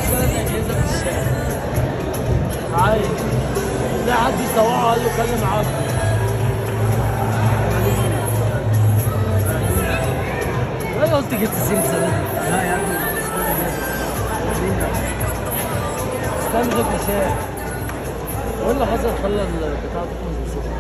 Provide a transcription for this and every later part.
ثلاث اجهزه في الشارع عايز لا حد يسوقه قال له كلم عبد انا قلت جبت الزلزال لا يا ابني استنى ده مشاع ايه اللي حصل خلى البتاع تكون سخنه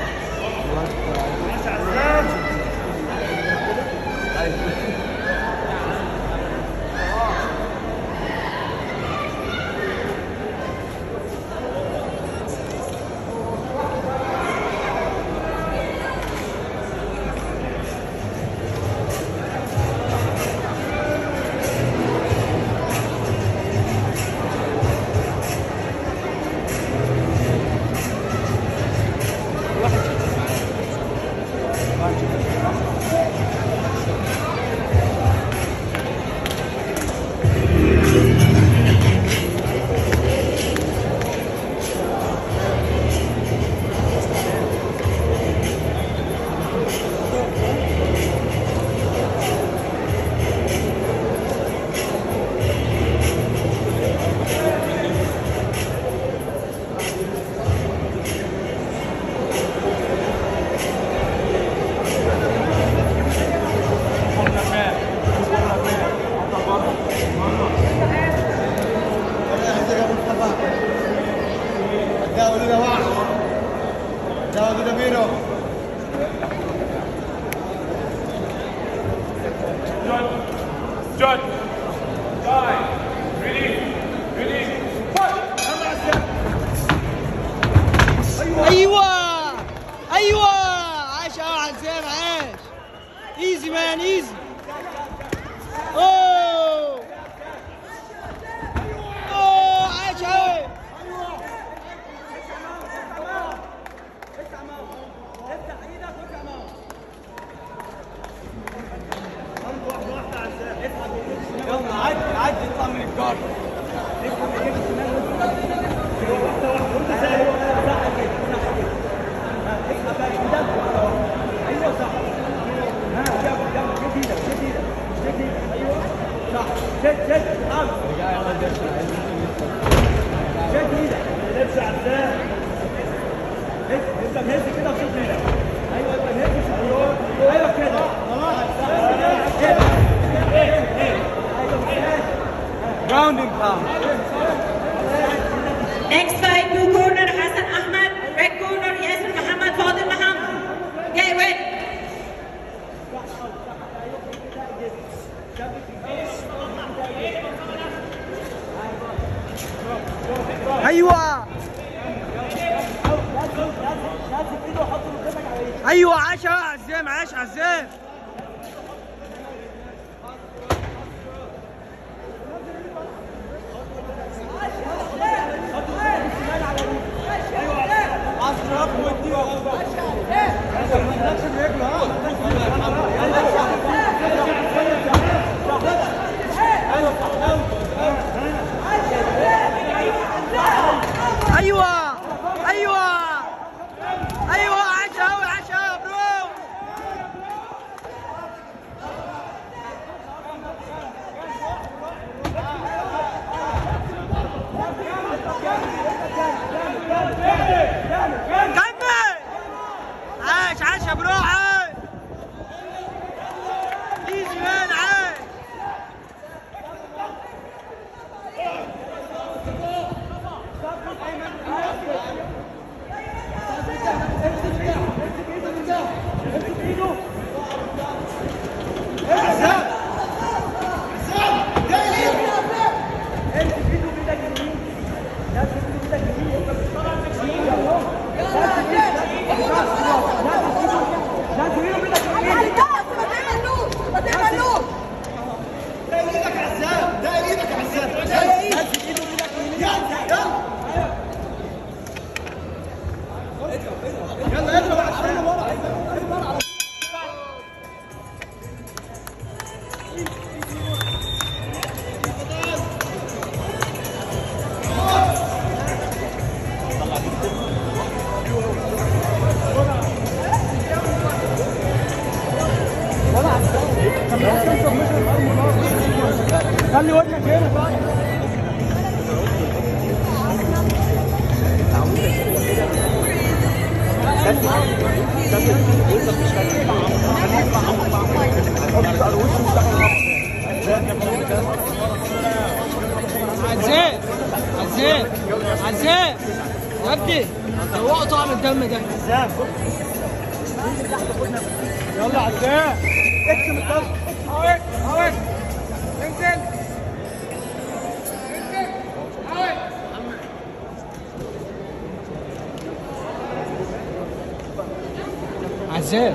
Andiamo di davanti. Andiamo di Damiro. John, five, ready, ready, fight! ايوه ايوه عاش قوي عزام عاش ايزي مان ايزي اوه اوه عاش قوي يلا عدي عدي اطلع من الجار. Grounding pound. Next fight, blue corner Hassan Ahmed, red corner Yasir Muhammad Fadil Muhammad. Get ready. ايوه ايوه عاش قوي عزام عاش عزام اضرب ودي نفس الرجل ها ايوه ايوه ايوه عاش قوي عاش قوي برو كمل عاش عاش يا برو عاش ايزي مان عاش ده ايدك عزام ده ايدك عزام ده ايدك يلا يلا يلا اضرب عزام خلي وجهك هنا عزام عزام عزام يا ابني هو طعم الدم ده يلا عزام اكتم الضغط حاول حاول انزل انزل حاول عزام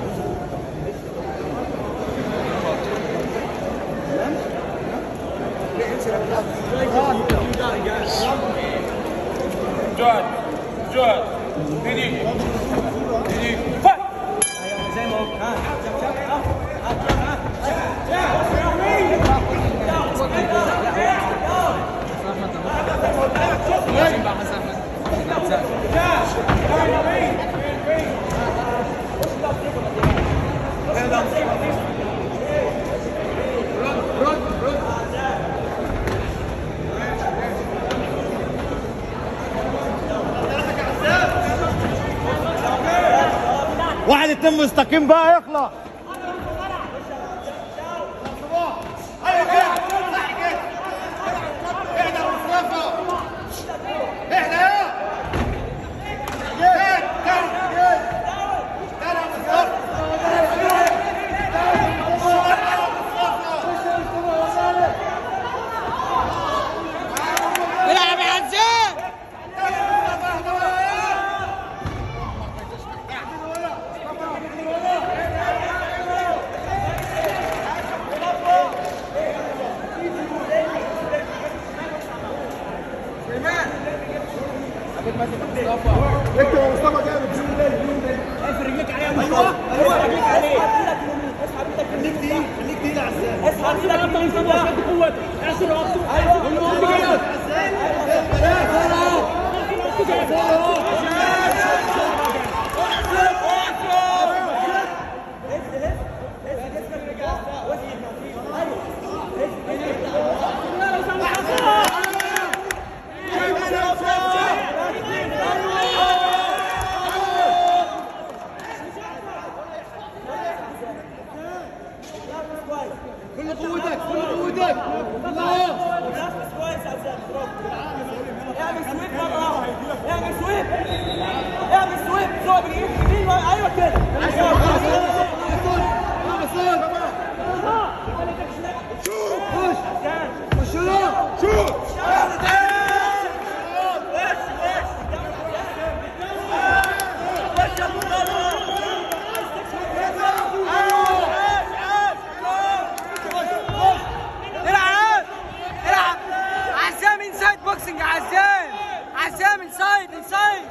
جهد جهد هدي هدي فايت زي ما هو ها شاف شاف ها واحد اتنين مستقيم بقى يخلص ايوه كده صح كده اهدى يا مصطفى اهدى يا كده كده كده يا مصطفى العب يا عزام انت يا مصطفى جامد شوف ده اقفل رجليك عليه يا مصطفى ايوه رجليك عليه اسحب ايدك خليك تقيل خليك تقيل يا عزام اسحب ايدك انت مصطفى قد قوتك اعصر رقبته ايوه قول له جامد كل قوتك كل قوتك الله اعمل سويب مرة واحدة اعمل سويب اعمل سويب زوج بالايد اليمين ايوه كده العب العب عزام انسايد بوكسنج يا عزام عزام انسايد انسايد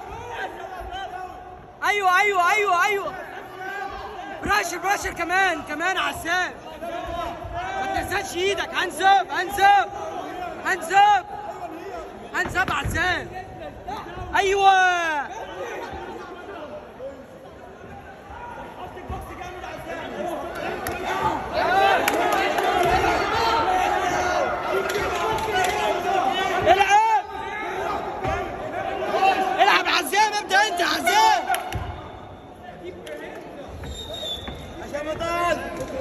ايوه ايوه ايوه ايوه براشر براشر كمان كمان عزام ما تنزلش ايدك هنزب هنزب هنزب هنزب عزام ايوه العب العب عزام ابدا انت عزام عشان ما طال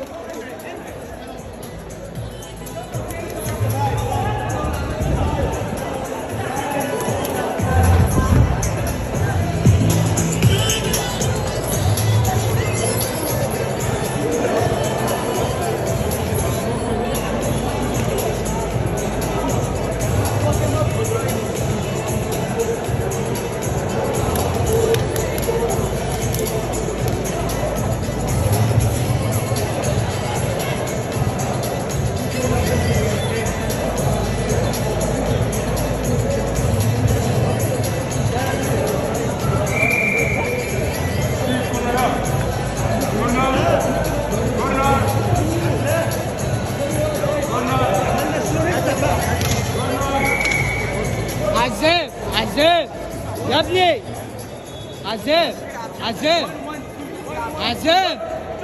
عزام عزام يا ابني عزام عزام عزام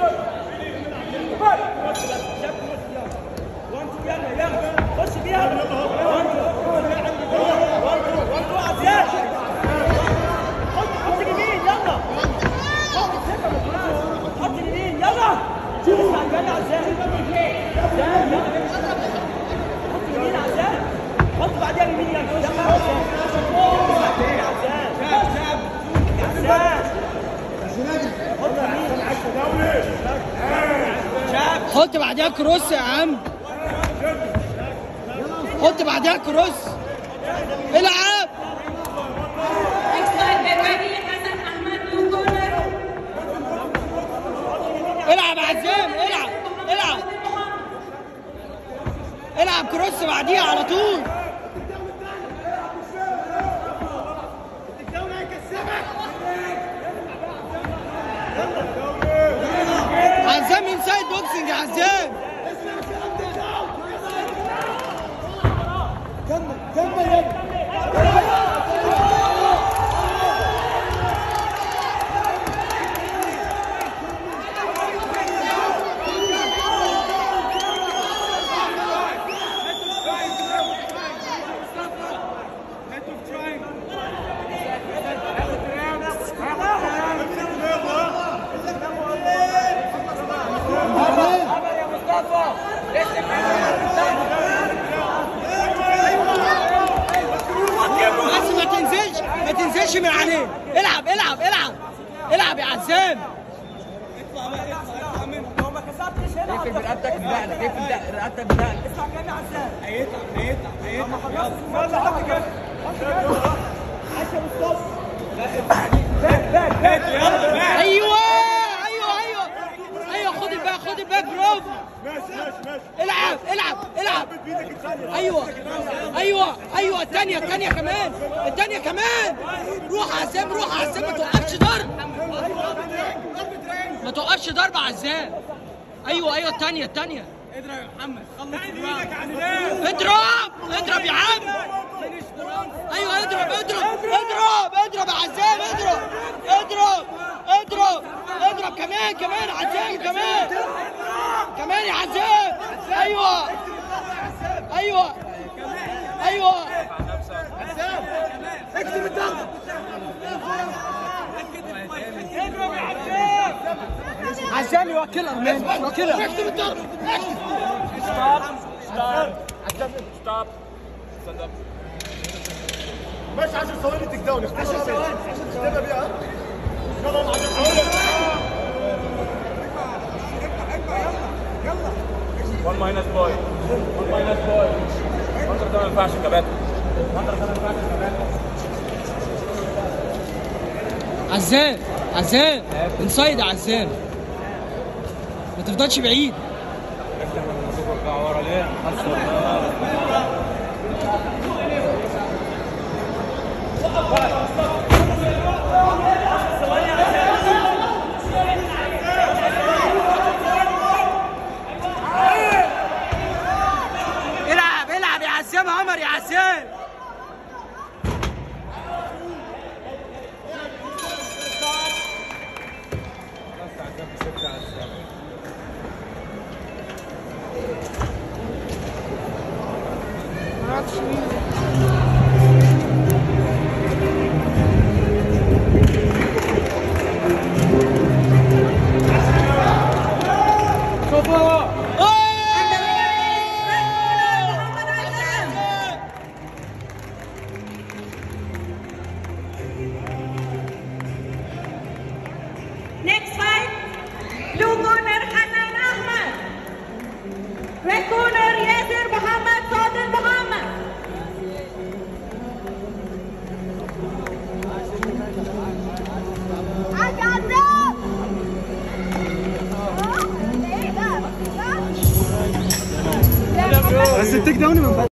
خش بيها خش خش يمين يلا حط بعديها كروس يا عم حط بعديها كروس العب Next fight, get ready. Hassan Ahmed, blue corner. العب يا عزام العب العب العب كروس بعديها على طول عزام انسايد بوكسنج يا عزام بس ما تنزلش ما تنزلش من عليه العب العب العب العب يا عزام لو ما كسبتش هنا اقفل برقبتك بدقنك اقفل رقبتك بدقنك اسمع كلامي عزام هيتعب هيتعب هيتعب لما خلصت يلا حط كده عشان الصف ايوه ايوه ايوه ايوه خد الباك خد الباك برافو العب العب العب ايوه ايوه ايوه الثانيه الثانيه كمان الثانيه كمان روح عزام روح عزام ما توقفش ضرب ما توقفش ضرب عزام ايوه ايوه الثانيه الثانيه اضرب يا محمد خلص اضرب اضرب يا عم ايوه اضرب اضرب اضرب اضرب يا عزام اضرب اضرب اضرب اضرب كمان كمان عزام كمان كمان يا عزام ايوه ايوه ايوه اكتب الضغط عزام يوكلها يوكلها اكتب الضرب ماشي 10 ثواني تيك داون اختار 10 ثواني اختار بيها يلا 10 ثواني وان ماينس بوي وان ماينس بوي وانتر ده ما ينفعش يا كباتن عزام عزام انسايد يا عزام ما تفضلش بعيد ارجع ورا ليه؟ العب العب يا عزام عمر يا عزام Next fight, blue corner Hassan Ahmed. Red corner Yasir Muhammad Fadil Muhammad. بس التيك داون من